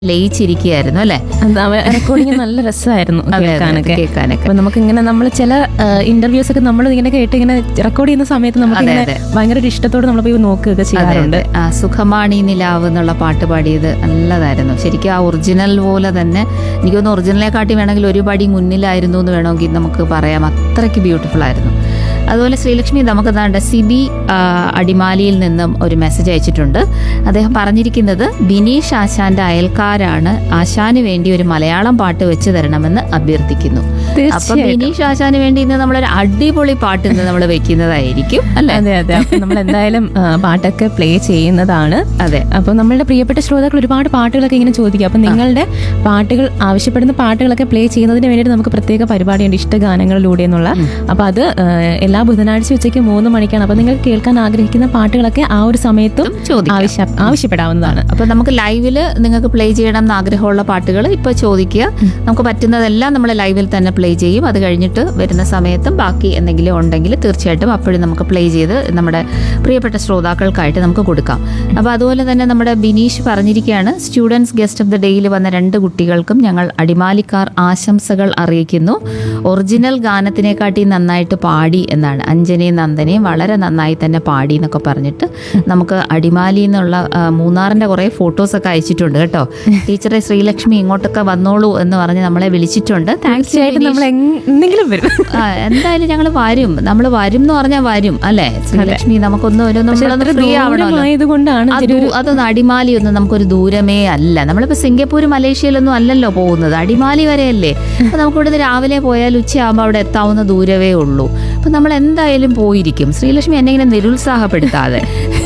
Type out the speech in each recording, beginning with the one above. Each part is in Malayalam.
ലയിച്ചിരിക്കുകയായിരുന്നു അല്ലെ റെക്കോർഡിങ് നല്ല രസമായിരുന്നു അതെ, അതെ, കേൾക്കാനൊക്കെ കേൾക്കാനൊക്കെ. അപ്പൊ നമുക്ക് ഇങ്ങനെ നമ്മൾ ചില ഇന്റർവ്യൂസ് ഒക്കെ നമ്മൾ ഇങ്ങനെ കേട്ട് ഇങ്ങനെ റെക്കോർഡ് ചെയ്യുന്ന സമയത്ത് നമുക്ക് അതെ, ഇങ്ങനെ അതെ. ഭയങ്കര ഒരു ഇഷ്ടത്തോടെ നമ്മൾ പോയി നോക്കുകയൊക്കെ ചെയ്യാറുണ്ട് അതെ, അതെ. ആ സുഖമാണി നിലാവ് എന്നുള്ള പാട്ട് പാടിയത് നല്ലതായിരുന്നു ശരിക്കും ആ ഒറിജിനൽ പോലെ തന്നെ എനിക്ക് തോന്നുന്നു ഒറിജിനലിനെക്കാട്ടി വേണമെങ്കിൽ ഒരു പടി മുന്നിലായിരുന്നു എന്ന് വേണമെങ്കിൽ നമുക്ക് പറയാം അത്രയ്ക്ക് ബ്യൂട്ടിഫുൾ ആയിരുന്നു അതുപോലെ ശ്രീലക്ഷ്മി നമുക്ക് ദാണ്ട സിബി ആ, അടിമാലിയിൽ നിന്നും ഒരു മെസ്സേജ് അയച്ചിട്ടുണ്ട് അദ്ദേഹം പറഞ്ഞിരിക്കുന്നത് ബിനീഷ് ആശാന്റെ അയൽക്കാരാണ് ആശാന് വേണ്ടി ഒരു മലയാളം പാട്ട് വെച്ച് തരണമെന്ന് അഭ്യർത്ഥിക്കുന്നു അപ്പൊ തീർച്ചയായിട്ടും. ബിനീഷ് ആശാന് വേണ്ടി ഇന്ന് നമ്മളൊരു അടിപൊളി പാട്ട് ഇന്ന് നമ്മൾ വെക്കുന്നതായിരിക്കും അല്ലെ അതെ അതെ അപ്പൊ നമ്മൾ എന്തായാലും ആ, പാട്ടൊക്കെ പ്ലേ ചെയ്യുന്നതാണ് അതെ അപ്പോൾ നമ്മളുടെ പ്രിയപ്പെട്ട ശ്രോതാക്കൾ ഒരുപാട് പാട്ടുകളൊക്കെ ഇങ്ങനെ ചോദിക്കും അപ്പം നിങ്ങളുടെ പാട്ടുകൾ ആവശ്യപ്പെടുന്ന പാട്ടുകളൊക്കെ പ്ലേ ചെയ്യുന്നതിന് വേണ്ടിയിട്ട് നമുക്ക് പ്രത്യേക പരിപാടിയുണ്ട് ഇഷ്ടഗാനങ്ങളിലൂടെ എന്നുള്ള അപ്പോൾ അത് ആ, എല്ലാ ബുധനാഴ്ച ഉച്ചയ്ക്ക് മൂന്ന് മണിക്കാണ് അപ്പോൾ നിങ്ങൾ കേൾക്കാൻ ആഗ്രഹിക്കുന്ന പാട്ടുകളൊക്കെ ആ ഒരു സമയത്തും ചോദിക്കാം. ആവശ്യ ആവശ്യപ്പെടാവുന്നതാണ് അപ്പൊ നമുക്ക് ലൈവില് നിങ്ങൾക്ക് പ്ലേ ചെയ്യണം എന്ന് ആഗ്രഹമുള്ള പാട്ടുകൾ ഇപ്പൊ ചോദിക്കുക നമുക്ക് പറ്റുന്നതെല്ലാം നമ്മൾ ലൈവിൽ തന്നെ പ്ലേ ചെയ്യും അത് കഴിഞ്ഞിട്ട് വരുന്ന സമയത്തും ബാക്കി എന്തെങ്കിലും ഉണ്ടെങ്കിൽ തീർച്ചയായിട്ടും അപ്പോഴും നമുക്ക് പ്ലേ ചെയ്ത് നമ്മുടെ പ്രിയപ്പെട്ട ശ്രോതാക്കൾക്കായിട്ട് നമുക്ക് കൊടുക്കാം അപ്പൊ അതുപോലെ തന്നെ നമ്മുടെ ബിനീഷ് പറഞ്ഞിരിക്കുകയാണ് സ്റ്റുഡൻസ് ഗസ്റ്റ് ഓഫ് ദ ഡേയിൽ വന്ന രണ്ട് കുട്ടികൾക്കും ഞങ്ങൾ അടിമാലിക്കാർ ആശംസകൾ അറിയിക്കുന്നു ഒറിജിനൽ ഗാനത്തിനെക്കാട്ടി നന്നായിട്ട് പാടി എന്നാണ് അഞ്ജനയും നന്ദനയും വളരെ നന്നായി തന്നെ പാടി എന്നൊക്കെ പറഞ്ഞിട്ട് നമുക്ക് അടിമാലി എന്നുള്ള ആ, മൂന്നാറിന്റെ കുറെ ഫോട്ടോസ് ഒക്കെ അയച്ചിട്ടുണ്ട് കേട്ടോ ടീച്ചറെ ശ്രീലക്ഷ്മി ഇങ്ങോട്ടൊക്കെ വന്നോളൂ എന്ന് പറഞ്ഞ് നമ്മളെ വിളിച്ചിട്ടുണ്ട് താങ്ക്സ് തീർച്ചയായിട്ടും നമ്മൾ എന്തെങ്കിലും വരും എന്തായാലും ഞങ്ങൾ വരും നമ്മൾ വരും എന്ന് പറഞ്ഞാൽ വരും അല്ലെ ശ്രീലക്ഷ്മി നമുക്കൊന്നും ഒരു നമ്മളൊന്ന് ഫ്രീ ആവണമല്ലോ ആയതുകൊണ്ടാണ് അത് അതൊന്നും അടിമാലി ഒന്നും നമുക്കൊരു ദൂരമേ അല്ല നമ്മളിപ്പോ സിംഗപ്പൂർ മലേഷ്യയിലൊന്നും അല്ലല്ലോ പോകുന്നത് അടിമാലി വരെയല്ലേ അപ്പൊ നമുക്ക് ഇവിടുന്ന് രാവിലെ പോയാൽ ഉച്ചയാകുമ്പോൾ അവിടെ എത്താവുന്ന ദൂരമേ ഉള്ളൂ അപ്പൊ നമ്മൾ എന്തായാലും പോയിരിക്കും ശ്രീലക്ഷ്മി എന്നെ ഇങ്ങനെ നിരുത്സാഹപ്പെടുത്താതെ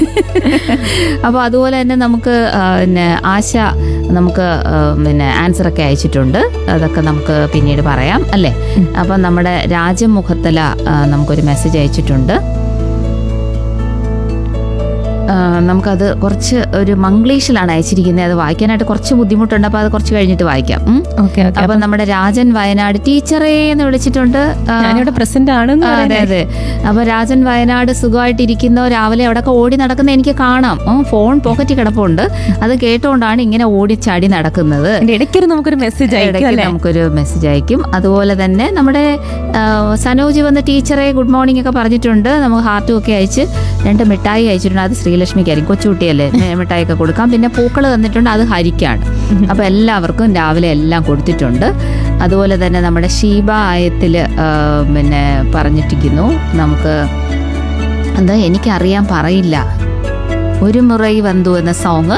അപ്പോൾ അതുപോലെ തന്നെ നമുക്ക് ആ, പിന്നെ ആശ നമുക്ക് ആ, പിന്നെ ആൻസർ ഒക്കെ അയച്ചിട്ടുണ്ട് അതൊക്കെ നമുക്ക് പിന്നീട് പറയാം അല്ലേ അപ്പം നമ്മുടെ രാജമുഖത്തല ആ, നമുക്കൊരു മെസ്സേജ് അയച്ചിട്ടുണ്ട് ആ, നമുക്കത് കുറച്ച് ഒരു മംഗ്ലീഷിലാണ് അയച്ചിരിക്കുന്നത് അത് വായിക്കാനായിട്ട് കുറച്ച് ബുദ്ധിമുട്ടുണ്ട് അപ്പോൾ അത് കുറച്ച് കഴിഞ്ഞിട്ട് വായിക്കാം ഉം. ഓക്കെ ഓക്കെ അപ്പൊ നമ്മുടെ രാജൻ വയനാട് ടീച്ചറേ എന്ന് വിളിച്ചിട്ടുണ്ട് ആ, ഞാനിവിടെ പ്രസന്റ് ആണെന്ന് ആ, അതെ അതെ അപ്പൊ രാജൻ വയനാട് സുഖമായിട്ടിരിക്കുന്നോ രാവിലെ അവിടെയൊക്കെ ഓടി നടക്കുന്ന എനിക്ക് കാണാം ഉം, ഫോൺ പോക്കറ്റിൽ കിടപ്പുണ്ട് അത് കേട്ടോണ്ടാണ് ഇങ്ങനെ ഓടി ചാടി നടക്കുന്നത് അതിന്റെ ഇടയ്ക്കൊരു നമുക്കൊരു മെസ്സേജ് അയക്കും ഇടയ്ക്ക് അല്ലേ നമുക്കൊരു മെസ്സേജ് അയക്കും അതുപോലെ തന്നെ നമ്മുടെ ആ, സനോജ് വന്ന് ടീച്ചറെ ഗുഡ് മോർണിംഗ് ഒക്കെ പറഞ്ഞിട്ടുണ്ട് നമുക്ക് ഹാർട്ടും ഒക്കെ അയച്ച് രണ്ട് മിഠായി അയച്ചിട്ടുണ്ട് അത് ശ്രീലക്ഷ്മിക്കായിരിക്കും കൊച്ചുകുട്ടിയല്ലേ മി- മിഠായി ഒക്കെ കൊടുക്കാം പിന്നെ പൂക്കൾ തന്നിട്ടുണ്ട് അത് ഹരിക്കാണ് അപ്പൊ എല്ലാവർക്കും രാവിലെ എല്ലാം കൊടുത്തിട്ടുണ്ട് അതുപോലെ തന്നെ നമ്മുടെ ഷീബ ആയത്തിൽ പിന്നെ പറഞ്ഞിട്ടിരിക്കുന്നു നമുക്ക് എന്താ എനിക്കറിയാൻ പറയില്ല ഒരു മുറൈ വന്തു എന്ന സോങ്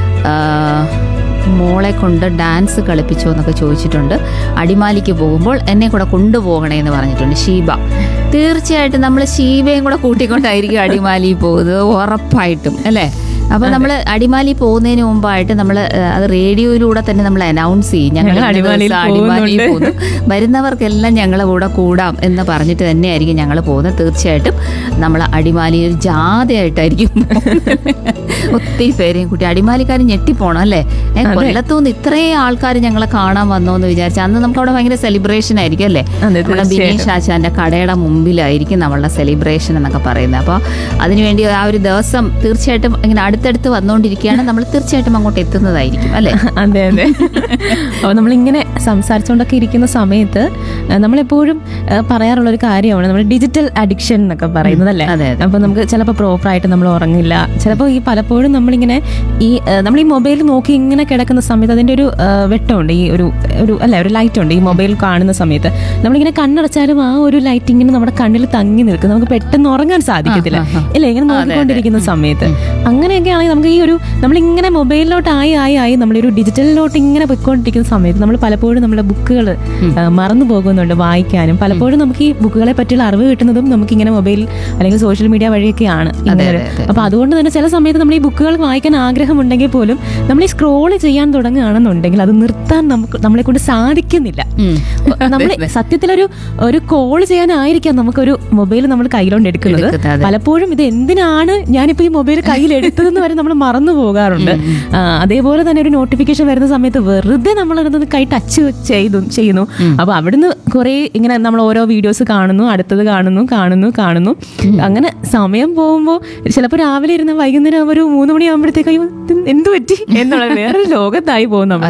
മോളെ കൊണ്ട് ഡാൻസ് കളിപ്പിച്ചോ എന്നൊക്കെ ചോദിച്ചിട്ടുണ്ട് അടിമാലിക്ക് പോകുമ്പോൾ എന്നെ കൂടെ കൊണ്ടുപോകണേ എന്ന് പറഞ്ഞിട്ടുണ്ട് ഷീബ തീർച്ചയായിട്ടും നമ്മൾ ഷീബയും കൂടെ കൂട്ടിക്കൊണ്ടായിരിക്കും അടിമാലി പോകുന്നത് ഉറപ്പായിട്ടും അല്ലേ അപ്പൊ നമ്മൾ അടിമാലി പോകുന്നതിന് മുമ്പായിട്ട് നമ്മൾ അത് റേഡിയോയിലൂടെ തന്നെ നമ്മൾ അനൗൺസ് ചെയ്യും ഞങ്ങൾ ഞങ്ങൾ ഇന്ന അടിമാലിയിൽ ദിവസം അടിമാലിയിൽ പോകുന്നുണ്ട്. പോകുന്നു വരുന്നവർക്കെല്ലാം ഞങ്ങളെ കൂടെ കൂടാം എന്ന് പറഞ്ഞിട്ട് തന്നെയായിരിക്കും ഞങ്ങൾ പോകുന്നത് തീർച്ചയായിട്ടും നമ്മൾ അടിമാലിയിൽ ജാഥയായിട്ടായിരിക്കും പോകുന്നത്. ഒത്തിരി പേരെയും കൂട്ടി അടിമാലിക്കാരും ഞെട്ടിപ്പോണം അല്ലേ ഏ, അതെ. കൊല്ലത്തുനിന്ന് ഇത്രയും ആൾക്കാർ ഞങ്ങളെ കാണാൻ വന്നോ എന്ന് വിചാരിച്ച അന്ന് നമുക്ക് അവിടെ ഭയങ്കര സെലിബ്രേഷൻ ആയിരിക്കും അല്ലേ അതെ, നമ്മുടെ തീർച്ചയായിട്ടും. ബിനീഷ് ആശാന്റെ കടയുടെ മുമ്പിലായിരിക്കും നമ്മളുടെ സെലിബ്രേഷൻ എന്നൊക്കെ പറയുന്നത് അപ്പോൾ അതിനുവേണ്ടി ആ ഒരു ദിവസം തീർച്ചയായിട്ടും ഇങ്ങനെ അടുത്തടുത്ത് വന്നുകൊണ്ടിരിക്കുകയാണ് നമ്മൾ തീർച്ചയായിട്ടും അങ്ങോട്ട് എത്തുന്നതായിരിക്കും അല്ലേ അതെ അതെ അപ്പോൾ നമ്മളിങ്ങനെ സംസാരിച്ചുകൊണ്ടൊക്കെ ഇരിക്കുന്ന സമയത്ത് ആ, നമ്മളെപ്പോഴും ആ, പറയാറുള്ള ഒരു കാര്യമാണ് നമ്മൾ ഡിജിറ്റൽ അഡിക്ഷൻ എന്നൊക്കെ പറയുന്നത് അല്ലേ അതെ, അതെ. അപ്പോൾ നമുക്ക് ചിലപ്പോൾ പ്രോപ്പറായിട്ട് നമ്മൾ ഉറങ്ങില്ല ചിലപ്പോൾ ഈ പലപ്പോഴും നമ്മളിങ്ങനെ ഈ ആ, നമ്മൾ ഈ മൊബൈൽ നോക്കി ഇങ്ങനെ കിടക്കുന്ന സമയത്ത് അതിൻ്റെ ഒരു ആ, വെട്ടമുണ്ട് ഈ ഒരു ഒരു അല്ല ഒരു ലൈറ്റ് ഉണ്ട് ഈ മൊബൈൽ കാണുന്ന സമയത്ത് നമ്മളിങ്ങനെ കണ്ണടച്ചാലും ആ ഒരു ലൈറ്റ് ഇങ്ങനെ നമ്മുടെ കണ്ണിൽ തങ്ങി നിൽക്കും നമുക്ക് പെട്ടെന്ന് ഉറങ്ങാൻ സാധിക്കത്തില്ല ആ, ആ. ഇല്ല ഇങ്ങനെ നോക്കിക്കൊണ്ടിരിക്കുന്ന സമയത്ത് അങ്ങനെയൊക്കെ ആണെങ്കിൽ നമുക്ക് ഈ ഒരു നമ്മളിങ്ങനെ മൊബൈലിലോട്ട് ആയി ആയി ആയി നമ്മളൊരു ഡിജിറ്റലിലോട്ട് ഇങ്ങനെ പോയിക്കൊണ്ടിരിക്കുന്ന സമയത്ത് നമ്മൾ പലപ്പോഴും നമ്മുടെ ബുക്കുകൾ മറന്നു പോകുന്നുണ്ട് വായിക്കാനും പലപ്പോഴും നമുക്ക് ഈ ബുക്കുകളെ പറ്റിയുള്ള അറിവ് കിട്ടുന്നതും നമുക്ക് ഇങ്ങനെ മൊബൈൽ അല്ലെങ്കിൽ സോഷ്യൽ മീഡിയ വഴിയൊക്കെയാണ് ഇങ്ങനെ ഒരു- അതെ, അതെ. അപ്പൊ അതുകൊണ്ട് തന്നെ ചില സമയത്ത് നമ്മൾ ഈ ബുക്കുകൾ വായിക്കാൻ ആഗ്രഹമുണ്ടെങ്കിൽ പോലും നമ്മൾ ഈ സ്ക്രോൾ ചെയ്യാൻ തുടങ്ങുകയാണെന്നുണ്ടെങ്കിൽ അത് നിർത്താൻ നമുക്ക് നമ്മളെ കൊണ്ട് സാധിക്കുന്നില്ല ഉം. നമ്മൾ സത്യത്തിലൊരു ഒരു കോൾ ചെയ്യാനായിരിക്കാം നമുക്കൊരു മൊബൈൽ നമ്മൾ കയ്യിലോണ്ട് എടുക്കുന്നത് എടുക്കുന്നത്, അതെ. പലപ്പോഴും ഇത് എന്തിനാണ് ഞാനിപ്പോ ഈ മൊബൈൽ കയ്യിൽ എടുത്തതെന്ന് വരെ നമ്മൾ മറന്നു പോകാറുണ്ട് ആ, അതേപോലെ തന്നെ ഒരു നോട്ടിഫിക്കേഷൻ വരുന്ന സമയത്ത് വെറുതെ നമ്മൾ എടുത്തത് കൈ ടച്ച് ചെയ്തു ചെയ്യുന്നു അപ്പൊ അവിടുന്ന് കുറെ ഇങ്ങനെ നമ്മൾ ഓരോ വീഡിയോസ് കാണുന്നു അടുത്തത് കാണുന്നു കാണുന്നു കാണുന്നു അങ്ങനെ സമയം പോകുമ്പോൾ ചിലപ്പോൾ രാവിലെ ഇരുന്ന് വൈകുന്നേരം ഒരു മൂന്ന് മണിയാകുമ്പോഴത്തേക്ക് അയ്യോ ഇത് എന്ത് പറ്റി എന്നുള്ള വേറൊരു ലോകത്തായി പോകും നമ്മൾ